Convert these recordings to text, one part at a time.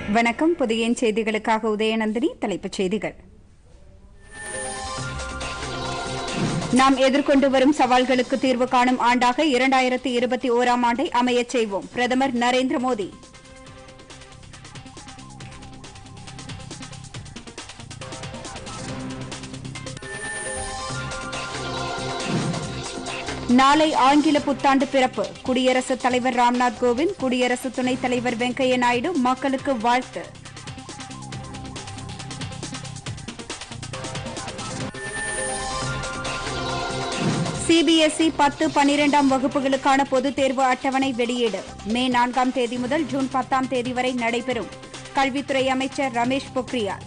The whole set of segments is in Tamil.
வணக்கம் புதிய செய்திகளுக்காக உதயநந்தினி தலைப்புச் செய்திகள் நாம் எதிர்கொண்டு வரும் சவால்களுக்கு தீர்வு காணும் ஆண்டாக இரண்டாயிரத்தி இருபத்தி ஓராம் ஆண்டை அமையச் செய்வோம் பிரதமர் நரேந்திர மோடி நாளை ஆங்கில புத்தாண்டு பிறப்பு குடியரசுத் தலைவர் ராம்நாத் கோவிந்த் குடியரசு துணைத் தலைவர் வெங்கையா நாயுடு மக்களுக்கு வாழ்த்து சிபிஎஸ்இ பத்து பனிரெண்டாம் வகுப்புகளுக்கான பொதுத் தேர்வு அட்டவணை வெளியீடு மே நான்காம் தேதி முதல் ஜூன் பத்தாம் தேதி வரை நடைபெறும் கல்வித்துறை அமைச்சர் ரமேஷ் பொக்ரியால்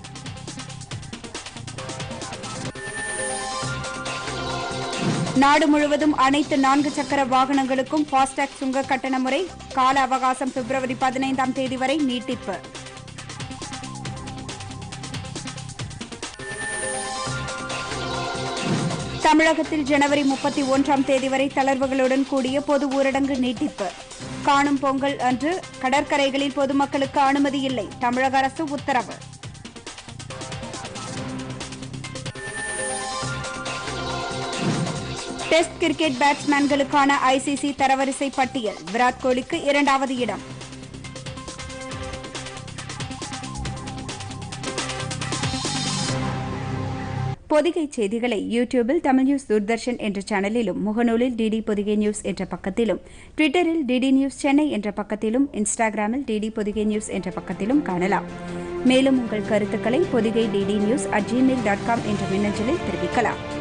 நாடு முழுவதும் அனைத்து நான்கு சக்கர வாகனங்களுக்கும் ஃபாஸ்டாக் சுங்க கட்டண முறை கால அவகாசம் பிப்ரவரி பதினைந்தாம் தேதி வரை நீட்டிப்பு தமிழகத்தில் ஜனவரி முப்பத்தி ஒன்றாம் தேதி வரை தளர்வுகளுடன் கூடிய பொது ஊரடங்கு நீட்டிப்பு காணும் பொங்கல் அன்று கடற்கரைகளில் பொதுமக்களுக்கு அனுமதி இல்லை தமிழக அரசு உத்தரவு டெஸ்ட் கிரிக்கெட் பேட்ஸ்மேன்களுக்கான ஐசிசி தரவரிசை பட்டியல் விராட் கோலிக்கு இரண்டாவது இடம் பொதிகை செய்திகளை யூடியூபில் தமிழ் நியூஸ் தூர்தர்ஷன் என்ற சேனலிலும் முகநூலில் டிடி பொதிகை நியூஸ் என்ற பக்கத்திலும் ட்விட்டரில் டிடி நியூஸ் சென்னை என்ற பக்கத்திலும் இன்ஸ்டாகிராமில் டிடி பொதிகை நியூஸ் என்ற பக்கத்திலும் காணலாம் மேலும் உங்கள் கருத்துக்களை Pothigai DD news at Gmail dot com என்ற மின்னஞ்சலில் தெரிவிக்கலாம்